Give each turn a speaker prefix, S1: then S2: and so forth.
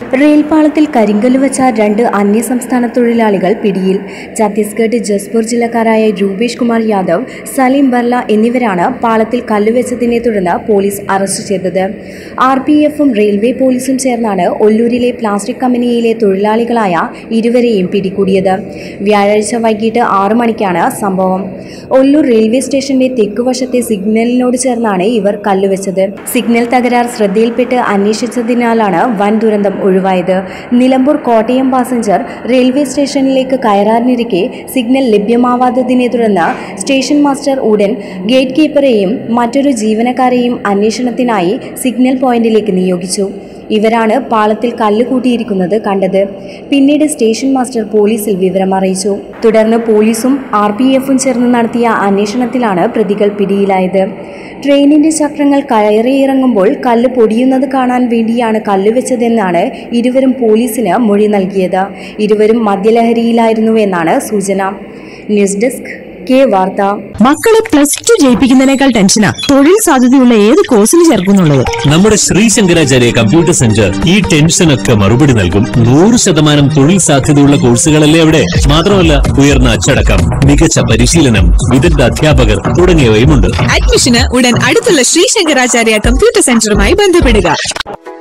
S1: റെയിൽപാളത്തിൽ കരിങ്കല്ല് വെച്ച രണ്ട് അന്യസംസ്ഥാന തൊഴിലാളികൾ പിടിയിൽ ഛത്തീസ്ഗഡ് ജസ്പൂർ ജില്ലക്കാരായ രൂപേഷ് കുമാർ യാദവ് സലീം ബർല എന്നിവരാണ് പാളത്തിൽ കല്ലുവെച്ചതിനെ തുടർന്ന് പോലീസ് അറസ്റ്റ് ചെയ്തത് ആർ പി എഫും റെയിൽവേ പോലീസും ചേർന്നാണ് ഒല്ലൂരിലെ പ്ലാസ്റ്റിക് കമ്പനിയിലെ തൊഴിലാളികളായ ഇരുവരെയും പിടികൂടിയത് വ്യാഴാഴ്ച വൈകിട്ട് ആറു മണിക്കാണ് സംഭവം ഒല്ലൂർ റെയിൽവേ സ്റ്റേഷന്റെ തെക്കുവശത്തെ സിഗ്നലിനോട് ചേർന്നാണ് ഇവർ കല്ലുവെച്ചത് സിഗ്നൽ തകരാർ ശ്രദ്ധയിൽപ്പെട്ട് അന്വേഷിച്ചതിനാലാണ് വൻ ദുരന്തം ഒഴിവായത് നിലമ്പൂർ കോട്ടയം പാസഞ്ചർ റെയിൽവേ സ്റ്റേഷനിലേക്ക് കയറാനിരിക്കെ സിഗ്നൽ ലഭ്യമാവാത്തതിനെ തുടർന്ന് സ്റ്റേഷൻ മാസ്റ്റർ ഉടൻ ഗേറ്റ് കീപ്പറെയും മറ്റൊരു ജീവനക്കാരെയും അന്വേഷണത്തിനായി സിഗ്നൽ പോയിന്റിലേക്ക് നിയോഗിച്ചു ഇവരാണ് പാളത്തിൽ കല്ല് കൂട്ടിയിരിക്കുന്നത് കണ്ടത് പിന്നീട് സ്റ്റേഷൻ മാസ്റ്റർ പോലീസിൽ വിവരം അറിയിച്ചു തുടർന്ന് പോലീസും ആർ പി എഫും ചേർന്ന് നടത്തിയ അന്വേഷണത്തിലാണ് പ്രതികൾ പിടിയിലായത് ട്രെയിനിന്റെ ചക്രങ്ങൾ കയറിയിറങ്ങുമ്പോൾ കല്ല് പൊടിയുന്നത് കാണാൻ വേണ്ടിയാണ് കല്ല് വെച്ചതെന്നാണ് ഇരുവരും പോലീസിന് മൊഴി നൽകിയത് ഇരുവരും മദ്യലഹരിയിലായിരുന്നുവെന്നാണ് സൂചന ന്യൂസ് ഡെസ്ക് കെ വാർത്ത
S2: മക്കളെ പ്ലസ് ടു ജയിപ്പിക്കുന്നതിനേക്കാൾ ടെൻഷനാ തൊഴിൽ സാധ്യതയുള്ള ഏത് കോഴ്സിന് ചേർക്കുന്നുള്ളത്
S3: നമ്മുടെ ശ്രീ ശങ്കരാചാര്യ കമ്പ്യൂട്ടർ സെന്റർ ഈ ടെൻഷനൊക്കെ മറുപടി നൽകും നൂറ് ശതമാനം തൊഴിൽ സാധ്യതയുള്ള കോഴ്സുകളല്ലേ അവിടെ മാത്രമല്ല ഉയർന്ന അച്ചടക്കം മികച്ച പരിശീലനം വിദഗ്ധ അധ്യാപകർ തുടങ്ങിയവയുമുണ്ട്
S2: അഡ്മിഷന് ഉടൻ അടുത്തുള്ള ശ്രീ ശങ്കരാചാര്യ കമ്പ്യൂട്ടർ സെന്ററുമായി ബന്ധപ്പെടുക